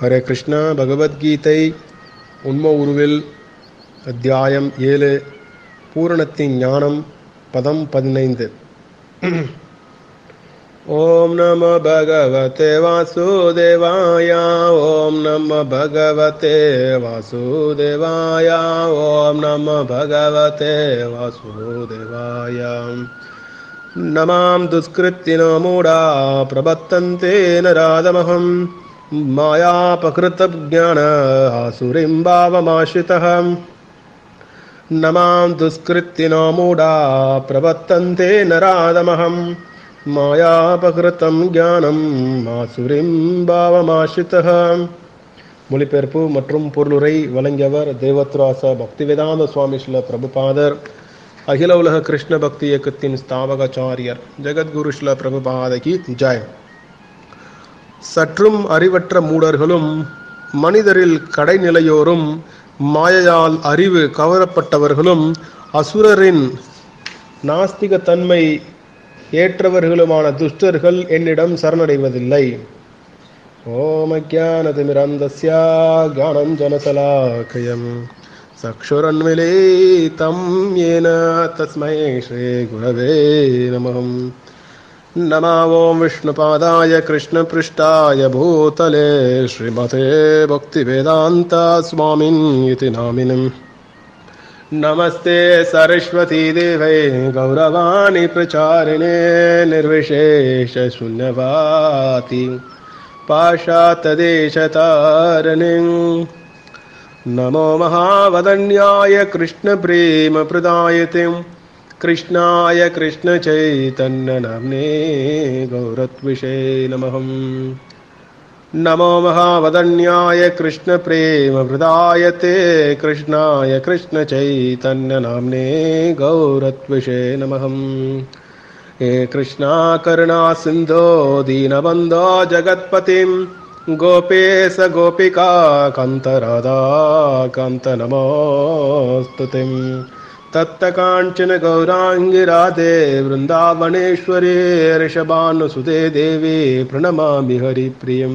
ஹரே கிருஷ்ணா பகவத்கீதை உண்ம உருவில் அத்தியாயம் ஏழு பூரணத்தின் ஞானம் பதம் பதினைந்து ஓம் நம பகவதே வாசுதேவாய ஓம் நம பகவதே வாசுதேவாய ஓம் நம பகவதே வாசுதேவாய நமாம் துஷ்கிருத்தினோ மூடா பிரபத்தந்தே நராதமகம் மாயாபகிருத்தஜான ஆசுரிம் பாவமாश्रितः न मां दुष्कृत्तिनो मूढा प्रवर्तन्ते नरादमहं மாயாபகிருத்தம் ஞானம் ஆசுரிம் பாவமாசிரித்தः மொழிபெயர்ப்பு மற்றும் பொருளுரை வழங்கியவர் தேவத்ராச பக்திவேதாந்த சுவாமி ஸ்ரீல பிரபுபாதர் அகில உலக கிருஷ்ண பக்தி இயக்கத்தின் ஸ்தாபகாச்சாரியர் ஜெகத்குரு ஸ்ரீல பிரபுபாதகி ஜெய் சற்றும் அறிவற்ற மூடர்களும் மனிதரில் கடைநிலையோரும் மாயையால் அறிவு கவரப்பட்டவர்களும் அசுரரின் நாஸ்திக தன்மை ஏற்றவர்களுமான துஷ்டர்கள் என்னிடம் சரணடைவதில்லை ஓமஜானதிமிரந்தஸ்யா கானம் ஜனசலாக்கயம் சக்ஷுரன்மிலிதம் ஏன தஸ்மை ஸ்ரீ குரவே நமகம் नमा ॐ विष्णुपादाय कृष्णपृष्ठाय भूतले श्रीमते भक्तिवेदान्ता स्वामिन् इति नामिनम् नमस्ते सरस्वतीदेवै गौरवाणि प्रचारिणे निर्विशेषशून्यवाति पाशातदेशतारिणे नमो महावदन्याय कृष्णप्रेमप्रदायतिम् कृष्णाय कृष्णचैतन्यनाम्ने गौरत्विषे नमः नमो महावदन्याय कृष्णप्रेमहृदायते कृष्णाय कृष्णचैतन्यनाम्ने गौरत्विषे नमः हे कृष्णा करुणा सिन्धो दीनबन्धो जगत्पतिं गोपेश गोपिका कान्तराधा कान्तनमोऽस्तु तिम् तत्तकाञ्चन गौराङ्गी राधे वृन्दावनेश्वरे ऋषभानुसुते देवी प्रणमामि हरिप्रियम्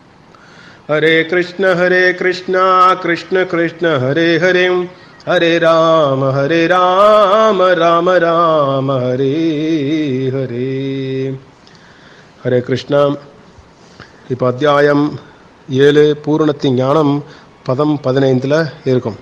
हरे कृष्ण हरे कृष्ण कृष्ण कृष्ण हरे हरे हरे राम हरे राम राम राम हरे हरे ஹரே கிருஷ்ணா இப்போ அத்தியாயம் ஏழு பூரணத்தின் ஞானம் பதம் பதினைந்தில் இருக்கும்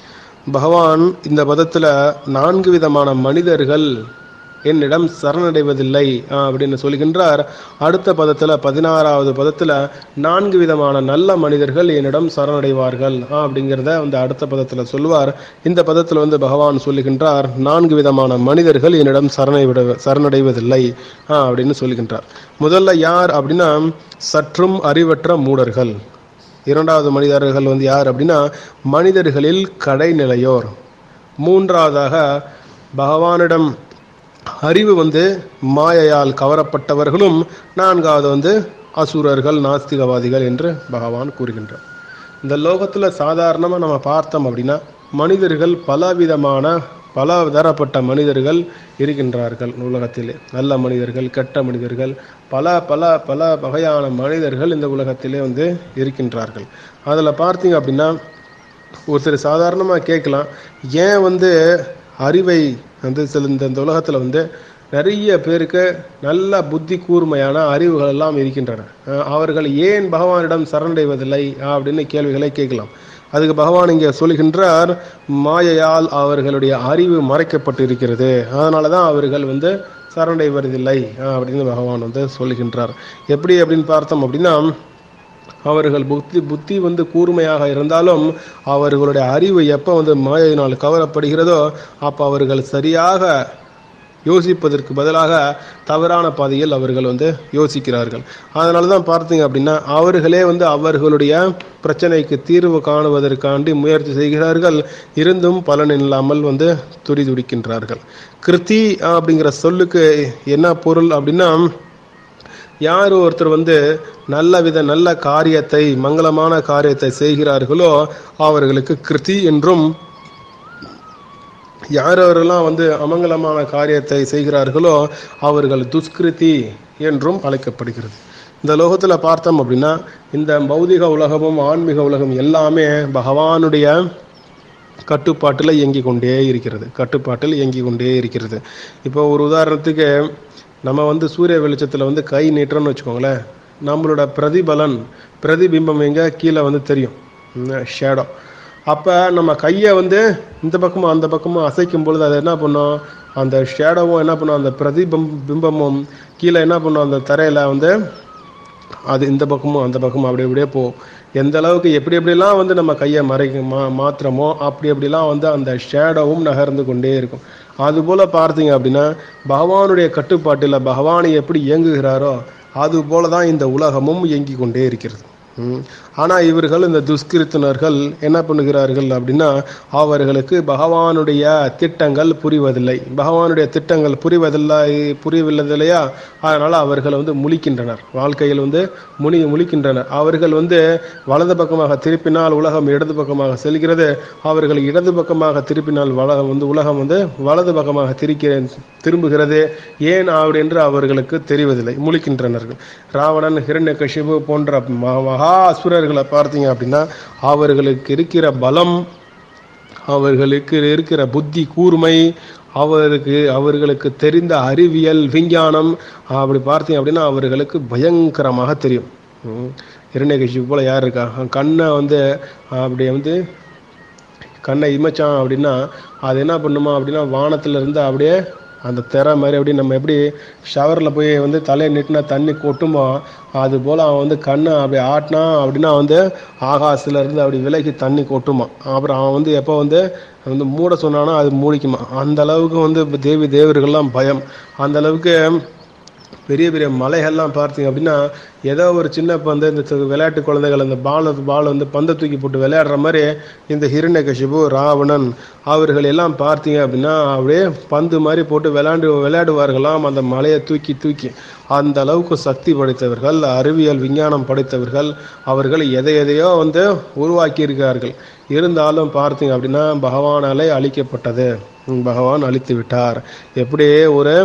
பகவான் இந்த பதத்தில் நான்கு விதமான மனிதர்கள் என்னிடம் சரணடைவதில்லை அப்படின்னு சொல்கின்றார் அடுத்த பதத்தில் பதினாறாவது பதத்தில் நான்கு விதமான நல்ல மனிதர்கள் என்னிடம் சரணடைவார்கள் அப்படிங்கிறத வந்து அடுத்த பதத்தில் சொல்லுவார் இந்த பதத்தில் வந்து பகவான் சொல்லுகின்றார் நான்கு விதமான மனிதர்கள் என்னிடம் சரணடைவிட சரணடைவதில்லை அப்படின்னு சொல்லுகின்றார் முதல்ல யார் அப்படின்னா சற்றும் அறிவற்ற மூடர்கள் இரண்டாவது மனிதர்கள் வந்து யார் அப்படின்னா மனிதர்களில் கடைநிலையோர் மூன்றாவதாக பகவானிடம் அறிவு வந்து மாயையால் கவரப்பட்டவர்களும் நான்காவது வந்து அசுரர்கள் நாஸ்திகவாதிகள் என்று பகவான் கூறுகின்றார் இந்த லோகத்தில் சாதாரணமாக நம்ம பார்த்தோம் அப்படின்னா மனிதர்கள் பலவிதமான பல தரப்பட்ட மனிதர்கள் இருக்கின்றார்கள் உலகத்திலே நல்ல மனிதர்கள் கெட்ட மனிதர்கள் பல பல பல வகையான மனிதர்கள் இந்த உலகத்திலே வந்து இருக்கின்றார்கள் அதில் பார்த்தீங்க அப்படின்னா ஒருத்தர் சாதாரணமாக கேட்கலாம் ஏன் வந்து அறிவை வந்து சில இந்த உலகத்தில் வந்து நிறைய பேருக்கு நல்ல புத்தி கூர்மையான அறிவுகள் எல்லாம் இருக்கின்றன அவர்கள் ஏன் பகவானிடம் சரணடைவதில்லை அப்படின்னு கேள்விகளை கேட்கலாம் அதுக்கு பகவான் இங்கே சொல்கின்றார் மாயையால் அவர்களுடைய அறிவு மறைக்கப்பட்டு இருக்கிறது அதனால தான் அவர்கள் வந்து சரணடைவதில்லை அப்படின்னு பகவான் வந்து சொல்கின்றார் எப்படி அப்படின்னு பார்த்தோம் அப்படின்னா அவர்கள் புத்தி புத்தி வந்து கூர்மையாக இருந்தாலும் அவர்களுடைய அறிவு எப்போ வந்து மாயையினால் கவரப்படுகிறதோ அப்போ அவர்கள் சரியாக யோசிப்பதற்கு பதிலாக தவறான பாதையில் அவர்கள் வந்து யோசிக்கிறார்கள் அதனால தான் பார்த்தீங்க அப்படின்னா அவர்களே வந்து அவர்களுடைய பிரச்சனைக்கு தீர்வு காணுவதற்காண்டி முயற்சி செய்கிறார்கள் இருந்தும் பலன் இல்லாமல் வந்து துடி துடிக்கின்றார்கள் கிருத்தி அப்படிங்கிற சொல்லுக்கு என்ன பொருள் அப்படின்னா யார் ஒருத்தர் வந்து நல்ல வித நல்ல காரியத்தை மங்களமான காரியத்தை செய்கிறார்களோ அவர்களுக்கு கிருதி என்றும் யாரெல்லாம் வந்து அமங்கலமான காரியத்தை செய்கிறார்களோ அவர்கள் துஷ்கிருதி என்றும் அழைக்கப்படுகிறது இந்த லோகத்தில் பார்த்தோம் அப்படின்னா இந்த பௌதிக உலகமும் ஆன்மீக உலகம் எல்லாமே பகவானுடைய கட்டுப்பாட்டில் இயங்கி கொண்டே இருக்கிறது கட்டுப்பாட்டில் இயங்கி கொண்டே இருக்கிறது இப்போ ஒரு உதாரணத்துக்கு நம்ம வந்து சூரிய வெளிச்சத்தில் வந்து கை நீட்டுறோம்னு வச்சுக்கோங்களேன் நம்மளோட பிரதிபலன் பிரதிபிம்பம் எங்கே கீழே வந்து தெரியும் ஷேடோ அப்போ நம்ம கையை வந்து இந்த பக்கமும் அந்த பக்கமும் அசைக்கும் பொழுது அது என்ன பண்ணும் அந்த ஷேடோவும் என்ன பண்ணும் அந்த பிரதிபம் பிம்பமும் கீழே என்ன பண்ணும் அந்த தரையில் வந்து அது இந்த பக்கமும் அந்த பக்கமும் அப்படி அப்படியே போகும் எந்த அளவுக்கு எப்படி எப்படிலாம் வந்து நம்ம கையை மறைக்க மா மாத்திரமோ அப்படி அப்படிலாம் வந்து அந்த ஷேடோவும் நகர்ந்து கொண்டே இருக்கும் அதுபோல் பார்த்தீங்க அப்படின்னா பகவானுடைய கட்டுப்பாட்டில் பகவானை எப்படி இயங்குகிறாரோ அது போல தான் இந்த உலகமும் இயங்கி கொண்டே இருக்கிறது ஆனால் இவர்கள் இந்த துஷ்கிருத்தினர்கள் என்ன பண்ணுகிறார்கள் அப்படின்னா அவர்களுக்கு பகவானுடைய திட்டங்கள் புரிவதில்லை பகவானுடைய திட்டங்கள் புரிவதில்லை புரியவில்லையா அதனால் அவர்கள் வந்து முழிக்கின்றனர் வாழ்க்கையில் வந்து முனி முழிக்கின்றனர் அவர்கள் வந்து வலது பக்கமாக திருப்பினால் உலகம் இடது பக்கமாக செல்கிறது அவர்கள் இடது பக்கமாக திருப்பினால் வள வந்து உலகம் வந்து வலது பக்கமாக திரிக்க திரும்புகிறது ஏன் அப்படி என்று அவர்களுக்கு தெரிவதில்லை முழிக்கின்றனர்கள் ராவணன் ஹிரண்ய கஷிபு போன்ற மகா அசுரர்களை பார்த்தீங்க அப்படின்னா அவர்களுக்கு இருக்கிற பலம் அவர்களுக்கு இருக்கிற புத்தி கூர்மை அவருக்கு அவர்களுக்கு தெரிந்த அறிவியல் விஞ்ஞானம் அப்படி பார்த்தீங்க அப்படின்னா அவர்களுக்கு பயங்கரமாக தெரியும் இரண்யகட்சி போல் யார் இருக்கா கண்ணை வந்து அப்படி வந்து கண்ணை இமைச்சான் அப்படின்னா அது என்ன பண்ணுமா அப்படின்னா வானத்துல இருந்து அப்படியே அந்த திரை மாதிரி அப்படி நம்ம எப்படி ஷவரில் போய் வந்து தலையை நீட்டினா தண்ணி கொட்டுமோ அது போல் அவன் வந்து கண்ணை அப்படி ஆட்டினா அப்படின்னா வந்து ஆகாசத்துல இருந்து அப்படி விலகி தண்ணி கொட்டுமா அப்புறம் அவன் வந்து எப்போ வந்து வந்து மூட சொன்னானோ அது மூடிக்குமா அந்த அளவுக்கு வந்து தேவி தேவர்கள்லாம் பயம் அந்த அளவுக்கு பெரிய பெரிய மலைகள்லாம் பார்த்தீங்க அப்படின்னா ஏதோ ஒரு சின்ன பந்து இந்த சி- விளையாட்டு குழந்தைகள் அந்த பால் பால் வந்து பந்தை தூக்கி போட்டு விளையாடுற மாதிரி இந்த ஹிரண்யகசிபு ராவணன் அவர்கள் எல்லாம் பார்த்தீங்க அப்படின்னா அப்படியே பந்து மாதிரி போட்டு விளையாண்டு விளையாடுவார்களாம் அந்த மலையை தூக்கி தூக்கி அந்த அளவுக்கு சக்தி படைத்தவர்கள் அறிவியல் விஞ்ஞானம் படைத்தவர்கள் அவர்கள் எதை எதையோ வந்து உருவாக்கி இருக்கிறார்கள் இருந்தாலும் பார்த்தீங்க அப்படின்னா பகவானாலே அழிக்கப்பட்டது ம், பகவான் அழித்து விட்டார் எப்படியே ஒரு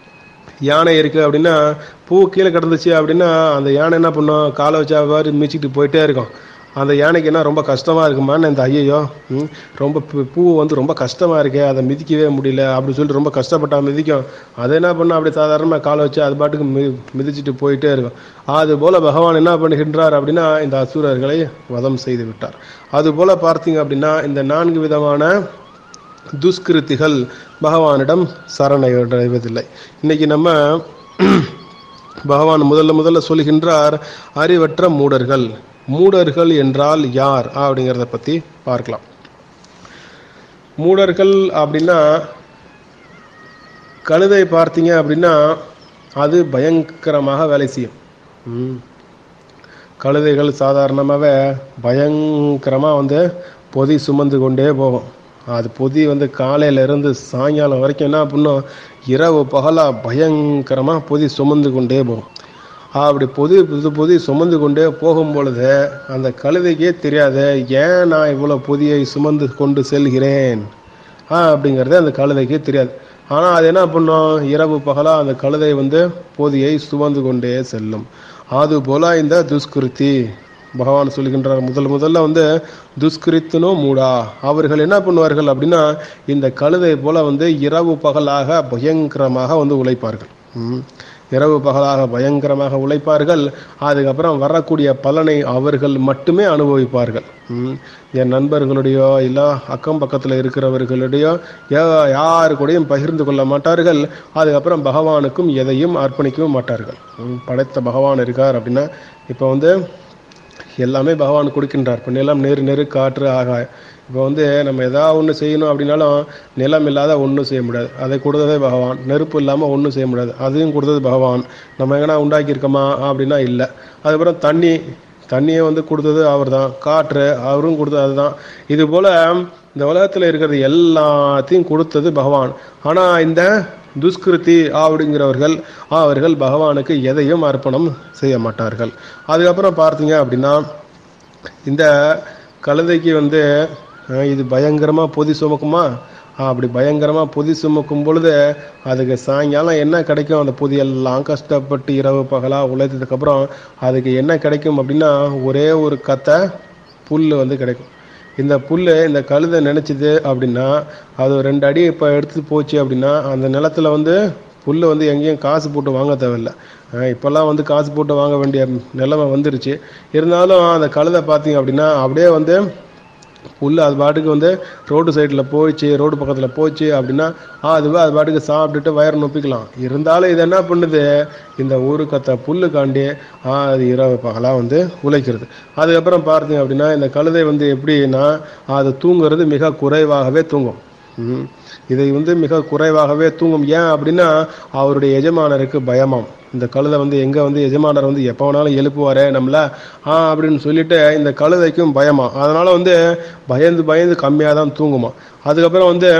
யானை இருக்குது அப்படின்னா பூ கீழே கிடந்துச்சு அப்படின்னா அந்த யானை என்ன பண்ணும் காலை வச்சா மாதிரி மிதிச்சிட்டு போயிட்டே இருக்கும் அந்த யானைக்கு என்ன ரொம்ப கஷ்டமாக இருக்குமான்னு இந்த ஐயையோ ம், ரொம்ப பூ- பூ வந்து ரொம்ப கஷ்டமாக இருக்கே அதை மிதிக்கவே முடியல அப்படி சொல்லிட்டு ரொம்ப கஷ்டப்பட்டா மிதிக்கும் அதை என்ன பண்ணும் அப்படி சாதாரணமாக காலை வச்சு அது பாட்டுக்கு மி மிதிச்சிட்டு போயிட்டே இருக்கும் அதுபோல் பகவான் என்ன பண்ணுகின்றார் அப்படின்னா இந்த அசுரர்களை வதம் செய்து விட்டார் அதுபோல் பார்த்தீங்க அப்படின்னா இந்த நான்கு விதமான துஷ்கிருத்திகள் பகவானிடம் சரணடைவதில்லை இன்னைக்கு நம்ம பகவான் முதல்ல முதல்ல சொல்கின்றார் அறிவற்ற மூடர்கள் மூடர்கள் என்றால் யார் அப்படிங்கிறத பற்றி பார்க்கலாம் மூடர்கள் அப்படின்னா கழுதை பார்த்தீங்க அப்படின்னா அது பயங்கரமாக வேலை செய்யும் ம். கழுதைகள் சாதாரணமாகவே பயங்கரமாக வந்து பொதி சுமந்து கொண்டே போகும் அது பொதி வந்து காலையில இருந்து சாயங்காலம் வரைக்கும் என்ன பண்ணும் இரவு பகலாக பயங்கரமாக பொதி சுமந்து கொண்டே போகும் அப்படி பொதி புது பொதி சுமந்து கொண்டே போகும் பொழுது அந்த கழுதைக்கே தெரியாது ஏன் நான் இவ்வளோ பொதியை சுமந்து கொண்டு செல்கிறேன் ஆ அப்படிங்கிறது அந்த கழுதைக்கே தெரியாது ஆனால் அது என்ன பண்ணும் இரவு பகலாக அந்த கழுதை வந்து பொதியை சுமந்து கொண்டே செல்லும் அதுபோல இந்த துஷ்கிருத்தி பகவான் சொல்கின்றார் முதல் முதல்ல வந்து துஷ்கிருத்தினோ மூடா அவர்கள் என்ன பண்ணுவார்கள் அப்படின்னா இந்த கழுதை போல வந்து இரவு பகலாக பயங்கரமாக வந்து உழைப்பார்கள் ம். இரவு பகலாக பயங்கரமாக உழைப்பார்கள் அதுக்கப்புறம் வரக்கூடிய பலனை அவர்கள் மட்டுமே அனுபவிப்பார்கள் ம். என் நண்பர்களுடையோ இல்லை அக்கம் பக்கத்தில் இருக்கிறவர்களுடையோ யா- யாரு கூடயும் பகிர்ந்து கொள்ள மாட்டார்கள் அதுக்கப்புறம் பகவானுக்கும் எதையும் அர்ப்பணிக்கவும் மாட்டார்கள் ம். படைத்த பகவான் இருக்கார் அப்படின்னா இப்போ வந்து எல்லாமே பகவான் கொடுக்கின்றார் இப்போ நிலம் நெரு நெரு காற்று ஆகாயம் இப்போ வந்து நம்ம ஏதாவது ஒன்று செய்யணும் அப்படின்னாலும் நிலம் இல்லாத ஒன்றும் செய்ய முடியாது அதை கொடுத்ததே பகவான் நெருப்பு இல்லாமல் ஒன்றும் செய்ய முடியாது அதையும் கொடுத்தது பகவான் நம்ம எங்கன்னா உண்டாக்கியிருக்கோமா அப்படின்னா இல்லை அதுக்கப்புறம் தண்ணி தண்ணியை வந்து கொடுத்தது அவர் தான் காற்று அவரும் கொடுத்தது அதுதான் இது போல் இந்த உலகத்தில் இருக்கிறது எல்லாத்தையும் கொடுத்தது பகவான் ஆனால் இந்த துஷ்கிருதி அப்படிங்கிறவர்கள் அவர்கள் பகவானுக்கு எதையும் அர்ப்பணம் செய்ய மாட்டார்கள் அதுக்கப்புறம் பார்த்தீங்க அப்படின்னா இந்த கழுதைக்கு வந்து அஹ், இது பயங்கரமாக பொதி சுமக்குமா அப்படி பயங்கரமாக பொதி சுமக்கும் பொழுது அதுக்கு சாயங்காலம் என்ன கிடைக்கும் அந்த பொதி எல்லாம் கஷ்டப்பட்டு இரவு பகலாக உழைத்ததுக்கப்புறம் அதுக்கு என்ன கிடைக்கும் அப்படின்னா ஒரே ஒரு கத்தை புல் வந்து கிடைக்கும் இந்த புல் இந்த கழுதை நினச்சிது அப்படின்னா அது ரெண்டு அடி இப்போ எடுத்து போச்சு அப்படின்னா அந்த நிலத்துல வந்து புல் வந்து எங்கேயும் காசு போட்டு வாங்க தேவையில்ல அஹ் இப்போல்லாம் வந்து காசு போட்டு வாங்க வேண்டிய நிலைமை வந்துருச்சு இருந்தாலும் அந்த கழுதை பார்த்தீங்க அப்படின்னா அப்படியே வந்து புல் அது பாட்டுக்கு வந்து ரோடு சைடில் போயிடுச்சு ரோடு பக்கத்தில் போச்சு அப்படின்னா ஆ அதுவே அது பாட்டுக்கு சாப்பிட்டுட்டு வயர் நொப்பிக்கலாம் இருந்தாலும் இது என்ன பண்ணுது இந்த ஊரு கத்த புல்லுக்காண்டி ஆ அது இரவு பகலாக வந்து உழைக்கிறது அதுக்கப்புறம் பார்த்தீங்க அப்படின்னா இந்த கழுதை வந்து எப்படின்னா அது தூங்குறது மிக குறைவாகவே தூங்கும் ம். இதை வந்து மிக குறைவாகவே தூங்கும் ஏன் அப்படின்னா அவருடைய எஜமானருக்கு பயமாம் இந்த கழுதை வந்து எங்க வந்து எஜமானர் வந்து எப்போ வேணாலும் எழுப்புவாரே நம்மள ஆ அப்படின்னு சொல்லிட்டு இந்த கழுதைக்கும் பயமா அதனால வந்து பயந்து பயந்து கம்மியாக தான் தூங்குமா அதுக்கப்புறம் வந்து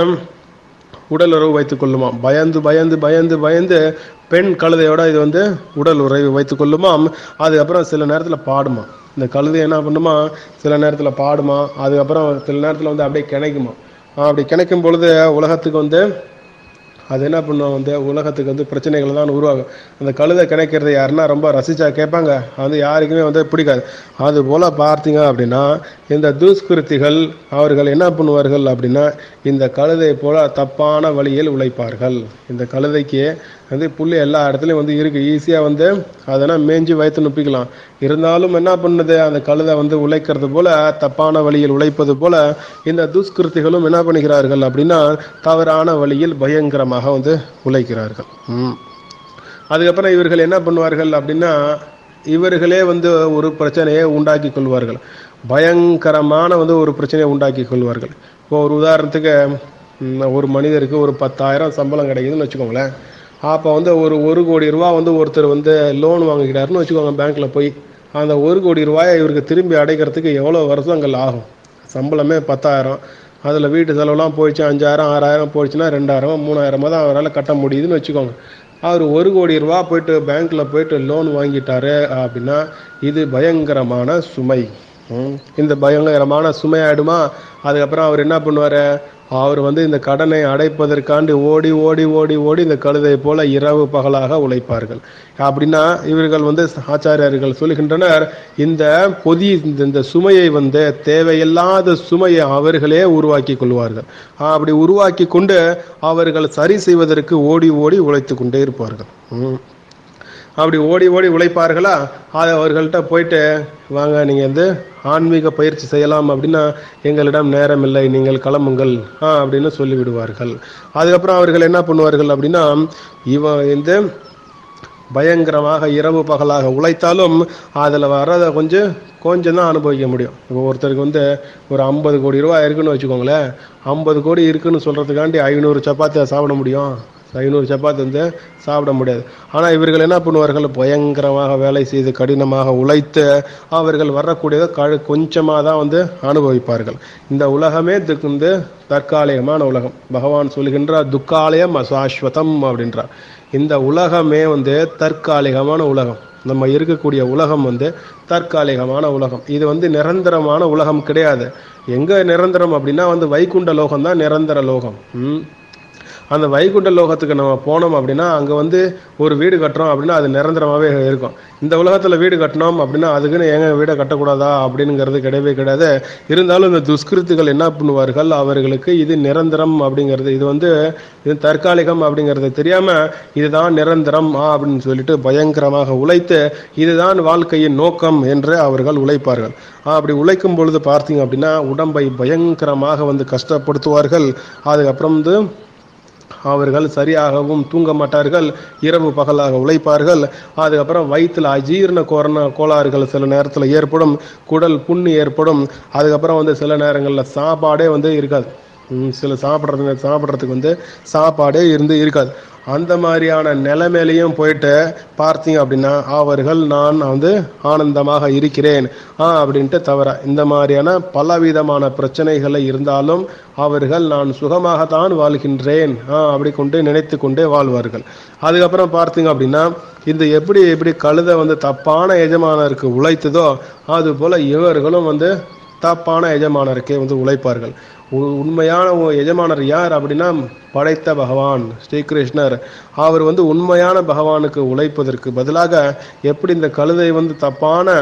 உடல் உறவு வைத்துக் கொள்ளுமாம் பயந்து பயந்து பயந்து பயந்து பெண் கழுதையோட இது வந்து உடல் உறவு வைத்துக் கொள்ளுமாம் அதுக்கப்புறம் சில நேரத்தில் பாடுமா இந்த கழுதை என்ன பண்ணுமா சில நேரத்தில் பாடுமா அதுக்கப்புறம் சில நேரத்தில் வந்து அப்படியே கிணைக்குமா அப்படி கிணைக்கும் பொழுது உலகத்துக்கு வந்து அது என்ன பண்ணும் வந்து உலகத்துக்கு வந்து பிரச்சனைகள் தான் உருவாகும் அந்த கழுதை கிடைக்கிறது யாருன்னா ரொம்ப ரசிச்சா கேட்பாங்க அது யாருக்குமே வந்து பிடிக்காது அது போல் பார்த்தீங்க அப்படின்னா இந்த துஷ்கிருத்திகள் அவர்கள் என்ன பண்ணுவார்கள் அப்படின்னா இந்த கழுதை போல தப்பான வழியில் உழைப்பார்கள் இந்த கழுதைக்கு வந்து புல் எல்லா இடத்துலையும் வந்து இருக்குது ஈஸியாக வந்து அதெல்லாம் மேய்ஞ்சி வயிற்று நுப்பிக்கலாம் இருந்தாலும் என்ன பண்ணுது அந்த கழுதை வந்து உழைக்கிறது போல தப்பான வழியில் உழைப்பது போல இந்த துஷ்கிருத்திகளும் என்ன பண்ணுகிறார்கள் அப்படின்னா தவறான வழியில் பயங்கரமாக வந்து உழைக்கிறார்கள் ம். அதுக்கப்புறம் இவர்கள் என்ன பண்ணுவார்கள் அப்படின்னா இவர்களே வந்து ஒரு பிரச்சனையை உண்டாக்கி கொள்வார்கள் பயங்கரமான வந்து ஒரு பிரச்சனையை உண்டாக்கி கொள்வார்கள் இப்போ ஒரு உதாரணத்துக்கு ம், ஒரு மனிதருக்கு ஒரு பத்தாயிரம் சம்பளம் கிடைக்குதுன்னு வச்சுக்கோங்களேன் அப்போ வந்து ஒரு ஒரு கோடி ரூபா வந்து ஒருத்தர் வந்து லோன் வாங்கிக்கிறாருன்னு வச்சுக்கோங்க பேங்க்ல போய் அந்த ஒரு கோடி ரூபாயை இவருக்கு திரும்பி அடைக்கிறதுக்கு எவ்வளோ வருஷங்கள் ஆகும் சம்பளமே பத்தாயிரம் அதில் வீட்டு செலவுலாம் போயிடுச்சு அஞ்சாயிரம் ஆறாயிரம் போயிடுச்சுன்னா ரெண்டாயிரம் மூணாயிரமா தான் அவரால் கட்ட முடியுதுன்னு வச்சுக்கோங்க அவர் ஒரு கோடி ரூபா போயிட்டு பேங்க்ல போயிட்டு லோன் வாங்கிட்டாரு அப்படின்னா இது பயங்கரமான சுமை ம். இந்த பயங்கரமான சுமை ஆயிடுமா அதுக்கப்புறம் அவர் என்ன பண்ணுவாரு அவர் வந்து இந்த கடனை அடைப்பதற்காண்டு ஓடி ஓடி ஓடி ஓடி இந்த கழுதை போல இரவு பகலாக உழைப்பார்கள் அப்படின்னா இவர்கள் வந்து ஆச்சாரியர்கள் சொல்லுகின்றனர் இந்த பொதி இந்த- இந்த சுமையை வந்து தேவையில்லாத சுமையை அவர்களே உருவாக்கி கொள்வார்கள் அப்படி உருவாக்கி கொண்டு அவர்கள் சரி செய்வதற்கு ஓடி ஓடி உழைத்து கொண்டே இருப்பார்கள் ம். அப்படி ஓடி ஓடி உழைப்பார்களா அது அவர்கள்ட்ட போயிட்டு வாங்க நீங்கள் வந்து ஆன்மீக பயிற்சி செய்யலாம் அப்படின்னா எங்களிடம் நேரம் இல்லை நீங்கள் கிளம்புங்கள் ஆ அப்படின்னு சொல்லிவிடுவார்கள் அதுக்கப்புறம் அவர்கள் என்ன பண்ணுவார்கள் அப்படின்னா இவன் இந்த பயங்கரமாக இரவு பகலாக உழைத்தாலும் அதில் வர்றதை கொஞ்சம் கொஞ்சம் தான் அனுபவிக்க முடியும் இப்போ ஒருத்தருக்கு வந்து ஒரு ஐம்பது கோடி ரூபாய் இருக்குன்னு வச்சுக்கோங்களேன் ஐம்பது கோடி இருக்குன்னு சொல்கிறதுக்காண்டி ஐநூறு சப்பாத்தியை சாப்பிட முடியும் ஐநூறு சப்பாத்தி வந்து சாப்பிட முடியாது ஆனால் இவர்கள் என்ன பண்ணுவார்கள் பயங்கரமாக வேலை செய்து கடினமாக உழைத்து அவர்கள் வரக்கூடியதை கழு கொஞ்சமாக தான் வந்து அனுபவிப்பார்கள் இந்த உலகமே இதுக்கு வந்து தற்காலிகமான உலகம் பகவான் சொல்கின்றார் துக்காலயம் அசாஸ்வதம் அப்படின்றார் இந்த உலகமே வந்து தற்காலிகமான உலகம் நம்ம இருக்கக்கூடிய உலகம் வந்து தற்காலிகமான உலகம் இது வந்து நிரந்தரமான உலகம் கிடையாது எங்க நிரந்தரம் அப்படின்னா வந்து வைகுண்ட லோகம் தான் நிரந்தர லோகம் ம் அந்த வைகுண்ட லோகத்துக்கு நம்ம போனோம் அப்படின்னா அங்கே வந்து ஒரு வீடு கட்டுறோம் அப்படின்னா அது நிரந்தரமாகவே இருக்கும் இந்த உலகத்தில் வீடு கட்டினோம் அப்படின்னா அதுக்குன்னு எங்க வீடை கட்டக்கூடாதா அப்படிங்கிறது கிடையவே கிடையாது இருந்தாலும் இந்த துஷ்கிருத்துகள் என்ன பண்ணுவார்கள் அவர்களுக்கு இது நிரந்தரம் அப்படிங்கிறது இது வந்து இது தற்காலிகம் அப்படிங்கிறது தெரியாம இதுதான் நிரந்தரம் ஆ அப்படின்னு சொல்லிட்டு பயங்கரமாக உழைத்து இதுதான் வாழ்க்கையின் நோக்கம் என்று அவர்கள் உழைப்பார்கள் ஆ, அப்படி உழைக்கும் பொழுது பார்த்தீங்க அப்படின்னா உடம்பை பயங்கரமாக வந்து கஷ்டப்படுத்துவார்கள் அதுக்கப்புறம் வந்து அவர்கள் சரியாகவும் தூங்க மாட்டார்கள் இரவு பகலாக உழைப்பார்கள் அதுக்கப்புறம் வயிற்றில் அஜீரண கோரண கோளாறுகள் சில நேரத்தில் ஏற்படும் குடல் புண்ணு ஏற்படும் அதுக்கப்புறம் வந்து சில நேரங்களில் சாப்பாடே வந்து இருக்காது ம், சில சாப்பிட்றது சாப்பிட்றதுக்கு வந்து சாப்பாடே இருந்து இருக்காது அந்த மாதிரியான நிலைமையிலையும் போயிட்டு பார்த்தீங்க அப்படின்னா அவர்கள் நான் வந்து ஆனந்தமாக இருக்கிறேன் ஆ அப்படின்ட்டு தவிர இந்த மாதிரியான பலவிதமான பிரச்சனைகளை இருந்தாலும் அவர்கள் நான் சுகமாகத்தான் வாழ்கின்றேன் ஆ அப்படி கொண்டு நினைத்து கொண்டே வாழ்வார்கள் அதுக்கப்புறம் பார்த்தீங்க அப்படின்னா இந்த எப்படி எப்படி கழுதை வந்து தப்பான எஜமானருக்கு உழைத்ததோ அது போல இவர்களும் வந்து தப்பான எஜமானருக்கே வந்து உழைப்பார்கள் உ- உண்மையான ஒ- எஜமானர் யார் அப்படின்னா படைத்த பகவான் ஸ்ரீகிருஷ்ணர் அவர் வந்து உண்மையான பகவானுக்கு உழைப்பதற்கு பதிலாக எப்படி இந்த கழுதை வந்து தப்பான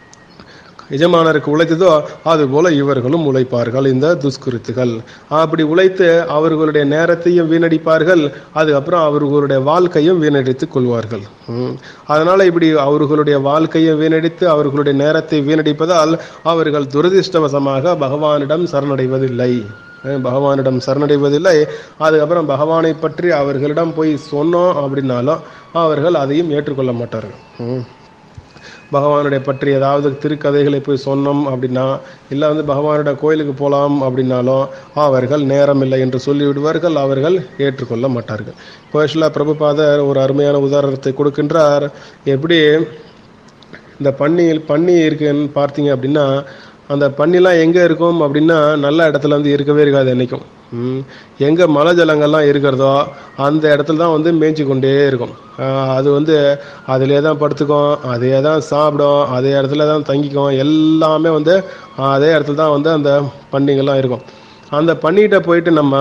எஜமானருக்கு உழைத்ததோ அதுபோல இவர்களும் உழைப்பார்கள் இந்த துஷ்கிருத்துகள் அப்படி உழைத்து அவர்களுடைய நேரத்தையும் வீணடிப்பார்கள் அதுக்கப்புறம் அவர்களுடைய வாழ்க்கையும் வீணடித்துக் கொள்வார்கள் ம். அதனால இப்படி அவர்களுடைய வாழ்க்கையை வீணடித்து அவர்களுடைய நேரத்தை வீணடிப்பதால் அவர்கள் துரதிர்ஷ்டவசமாக பகவானிடம் சரணடைவதில்லை அஹ் பகவானிடம் சரணடைவதில்லை அதுக்கப்புறம் பகவானை பற்றி அவர்களிடம் போய் சொன்னோம் அப்படின்னாலும் அவர்கள் அதையும் ஏற்றுக்கொள்ள மாட்டார்கள் ம். பகவானுடைய பற்றி ஏதாவது திருக்கதைகளை போய் சொன்னோம் அப்படின்னா இல்லை வந்து பகவானுடைய கோயிலுக்கு போகலாம் அப்படின்னாலும் அவர்கள் நேரம் இல்லை என்று சொல்லிவிடுவார்கள் அவர்கள் ஏற்றுக்கொள்ள மாட்டார்கள் கோஷலா பிரபுபாதர் ஒரு அருமையான உதாரணத்தை கொடுக்கின்றார் எப்படி இந்த பன்னியில் பன்னி இருக்குன்னு பார்த்தீங்க அப்படின்னா அந்த பன்னிலாம் எங்கே இருக்கும் அப்படின்னா நல்ல இடத்துல வந்து இருக்கவே இருக்காது என்றைக்கும் ம். எங்கே மலை ஜலங்கள்லாம் இருக்கிறதோ அந்த இடத்துல தான் வந்து மேய்ச்சி கொண்டே இருக்கும் ஆஹ் அது வந்து அதிலே தான் படுத்துக்கும் அதே தான் சாப்பிடும் அதே இடத்துல தான் தங்கிக்கும் எல்லாமே வந்து அதே இடத்துல தான் வந்து அந்த பன்னிங்கள்லாம் இருக்கும் அந்த பன்னிகிட்ட போயிட்டு நம்ம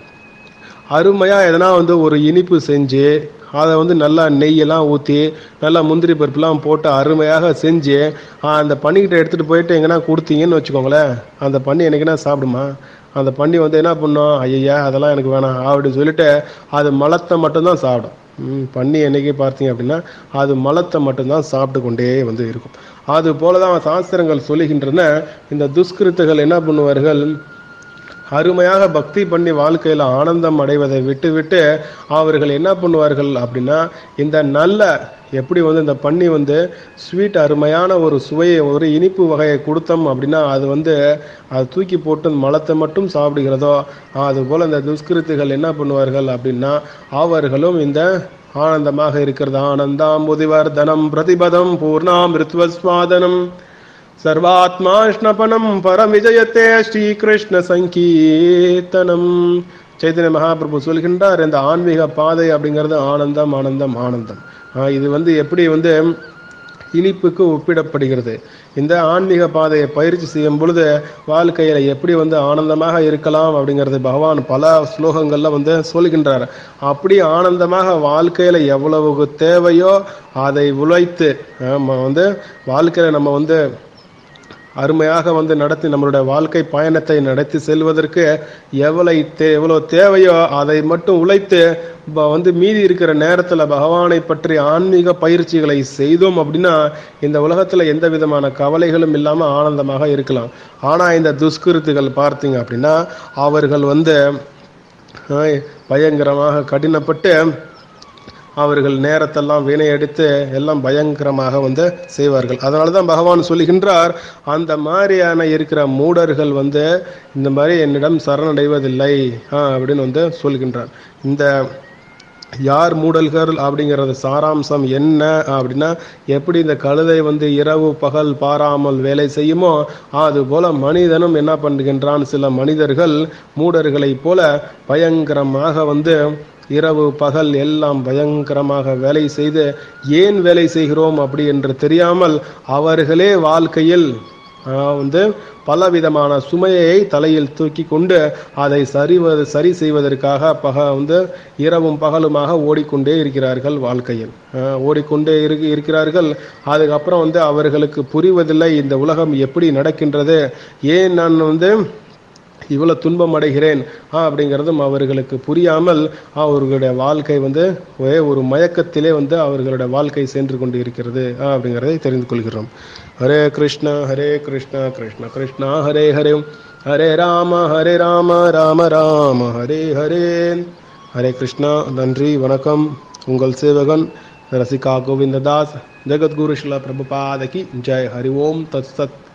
அருமையாக எதனா வந்து ஒரு இனிப்பு செஞ்சு அதை வந்து நல்லா நெய்யெல்லாம் ஊற்றி நல்லா முந்திரி பருப்புலாம் போட்டு அருமையாக செஞ்சு ஆஹ் அந்த பன்னிக்கிட்ட எடுத்துகிட்டு போயிட்டு எங்கன்னா கொடுத்தீங்கன்னு வச்சுக்கோங்களேன் அந்த பன்னி என்னைக்குன்னா சாப்பிடுமா அந்த பன்னி வந்து என்ன பண்ணும் ஐயா அதெல்லாம் எனக்கு வேணாம் அப்படின்னு சொல்லிட்டு அது மலத்தை மட்டும்தான் சாப்பிடும் ம், பன்னி என்னைக்கு பார்த்தீங்க அப்படின்னா அது மலத்தை மட்டும்தான் சாப்பிட்டு கொண்டே வந்து இருக்கும் அது போல தான் சாஸ்திரங்கள் சொல்லுகின்றன இந்த துஷ்கிருத்துகள் என்ன பண்ணுவார்கள் அருமையாக பக்தி பண்ணி வாழ்க்கையில் ஆனந்தம் அடைவதை விட்டு விட்டு அவர்கள் என்ன பண்ணுவார்கள் அப்படின்னா இந்த நல்ல எப்படி வந்து இந்த பண்ணி வந்து ஸ்வீட் அருமையான ஒரு சுவையை ஒரு இனிப்பு வகையை கொடுத்தோம் அப்படின்னா அது வந்து அது தூக்கி போட்டு மலத்தை மட்டும் சாப்பிடுகிறதோ அதுபோல் இந்த துஷ்கிருத்துகள் என்ன பண்ணுவார்கள் அப்படின்னா அவர்களும் இந்த ஆனந்தமாக இருக்கிறது ஆனந்தாம் முதிவர்தனம் பிரதிபதம் பூர்ணாம் ரித்வஸ்வாதனம் சர்வாத்மாஷ்ணபனம் பரமிஜயத்தே ஸ்ரீகிருஷ்ண சங்கீர்த்தனம் சைத்தன்ய மகாபிரபு சொல்கின்றார் இந்த ஆன்மீக பாதை அப்படிங்கிறது ஆனந்தம் ஆனந்தம் ஆனந்தம் ஆஹ் இது வந்து எப்படி வந்து இனிப்புக்கு ஒப்பிடப்படுகிறது இந்த ஆன்மீக பாதையை பயிற்சி செய்யும் பொழுது வாழ்க்கையில எப்படி வந்து ஆனந்தமாக இருக்கலாம் அப்படிங்கிறது பகவான் பல ஸ்லோகங்கள்ல வந்து சொல்கின்றார் அப்படி ஆனந்தமாக வாழ்க்கையில எவ்வளவு தேவையோ அதை உழைத்து ஆமா வந்து வாழ்க்கையில நம்ம வந்து அருமையாக வந்து நடத்தி நம்மளுடைய வாழ்க்கை பயணத்தை நடத்தி செல்வதற்கு எவ்வளவு தே எவ்வளவு தேவையோ அதை மட்டும் உழைத்து ப- வந்து மீதி இருக்கிற நேரத்துல பகவானை பற்றி ஆன்மீக பயிற்சிகளை செய்தோம் அப்படின்னா இந்த உலகத்துல எந்த விதமான கவலைகளும் இல்லாம ஆனந்தமாக இருக்கலாம் ஆனா இந்த துஷ்கிருத்துகள் பார்த்தீங்க அப்படின்னா அவர்கள் வந்து ஆஹ், பயங்கரமாக கடினப்பட்டு அவர்கள் நேரத்தெல்லாம் வீணையடித்து எல்லாம் பயங்கரமாக வந்து செய்வார்கள் அதனால தான் பகவான் சொல்லுகின்றார் அந்த மாதிரியான இருக்கிற மூடர்கள் வந்து இந்த மாதிரி என்னிடம் சரணடைவதில்லை ஆ, அப்படின்னு வந்து சொல்கின்றார் இந்த யார் மூடல்கள் அப்படிங்கிறது சாராம்சம் என்ன அப்படின்னா எப்படி இந்த கழுதை வந்து இரவு பகல் பாராமல் வேலை செய்யுமோ அது போல மனிதனும் என்ன பண்ணுகின்றான் சில மனிதர்கள் மூடர்களைப் போல பயங்கரமாக வந்து இரவு பகல் எல்லாம் பயங்கரமாக வேலை செய்து ஏன் வேலை செய்கிறோம் அப்படி என்று தெரியாமல் அவர்களே வாழ்க்கையில் ஆஹ், வந்து பலவிதமான சுமையை தலையில் தூக்கி கொண்டு அதை சரிவது சரி செய்வதற்காக பக வந்து இரவும் பகலுமாக ஓடிக்கொண்டே இருக்கிறார்கள் வாழ்க்கையில் ஆஹ், ஓடிக்கொண்டே இரு இருக்கிறார்கள் அதுக்கப்புறம் வந்து அவர்களுக்கு புரிவதில்லை இந்த உலகம் எப்படி நடக்கின்றது ஏன் நான் வந்து இவ்வளவு துன்பம் அடைகிறேன் ஆ, அப்படிங்கிறதும் அவர்களுக்கு புரியாமல் அவர்களுடைய வாழ்க்கை வந்து ஒரே ஒரு மயக்கத்திலே வந்து அவர்களுடைய வாழ்க்கை சென்று கொண்டு இருக்கிறது ஆ, அப்படிங்கிறதை தெரிந்து கொள்கிறோம் ஹரே கிருஷ்ணா ஹரே கிருஷ்ணா கிருஷ்ண கிருஷ்ணா ஹரே ஹரே ஹரே ராம ஹரே ராம ராம ராம ஹரே ஹரே ஹரே கிருஷ்ணா நன்றி வணக்கம் உங்கள் சேவகன் ரசிகா கோவிந்ததாஸ் ஜெகத்குரு ஸ்ரீல பிரபுபாதகி ஜெய் ஹரி ஓம் தத் சத்